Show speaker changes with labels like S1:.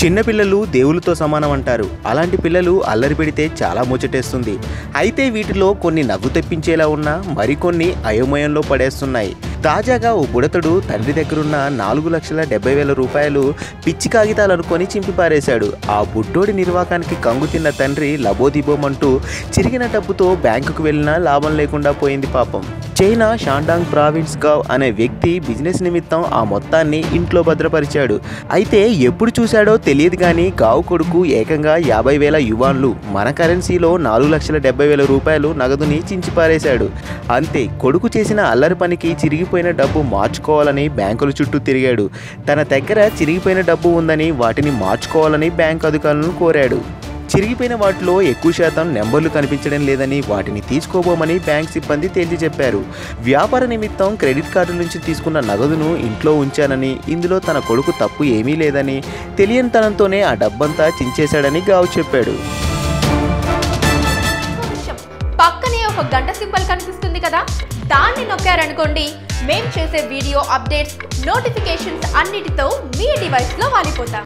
S1: చిన్నపిల్లలు దేవులతో సమానం అంటారు అలాంటి పిల్లలు అల్లరి పెడితే చాలా ముచ్చటేస్తుంది అయితే వీటిలో కొన్ని నవ్వు తెప్పించేలా ఉన్నా మరికొన్ని అయోమయంలో పడేస్తున్నాయి తాజాగా ఓ బుడతడు తండ్రి దగ్గరున్న నాలుగు లక్షల డెబ్బై వేల రూపాయలు పిచ్చి కాగితాలు అనుకొని చింపి పారేశాడు ఆ బుడ్డోడి నిర్వాకానికి కంగు తిన్న తండ్రి లబోదిబోమంటూ చిరిగిన డబ్బుతో బ్యాంకుకు వెళ్ళినా లాభం లేకుండా పోయింది పాపం చైనా షాండాంగ్ ప్రావిన్స్ గావ్ అనే వ్యక్తి బిజినెస్ నిమిత్తం ఆ మొత్తాన్ని ఇంట్లో భద్రపరిచాడు అయితే ఎప్పుడు చూశాడో తెలియదు కానీ గావ్ కొడుకు ఏకంగా యాభై వేల యువాన్లు మన కరెన్సీలో నాలుగు లక్షల డెబ్బై వేల రూపాయలు నగదుని చించిపారేశాడు అంతే కొడుకు చేసిన అల్లరి పనికి చిరిగిపోయిన డబ్బు మార్చుకోవాలని బ్యాంకుల చుట్టూ తిరిగాడు తన దగ్గర చిరిగిపోయిన డబ్బు ఉందని వాటిని మార్చుకోవాలని బ్యాంక్ అధికారులను కోరాడు చిరిగిపోయిన వాటిలో ఎక్కువ శాతం నెంబర్లు కనిపించడం లేదని వాటిని తీసుకోబోమని బ్యాంక్ సిబ్బంది తేల్చి చెప్పారు వ్యాపార నిమిత్తం క్రెడిట్ కార్డు నుంచి తీసుకున్న నగదును ఇంట్లో ఉంచానని ఇందులో తన కొడుకు తప్పు ఏమీ లేదని తెలియనితనంతోనే ఆ డబ్బంతా చించేశాడని గావు చెప్పాడు
S2: విషయం పక్కనే ఒక గంట సింబల్ కనిపిస్తుంది కదా దాన్ని నొక్కారనుకోండి మేం చేసే వీడియో అప్డేట్స్ నోటిఫికేషన్స్ అన్నిటితో మీ డివైస్లో వాలిపోతాం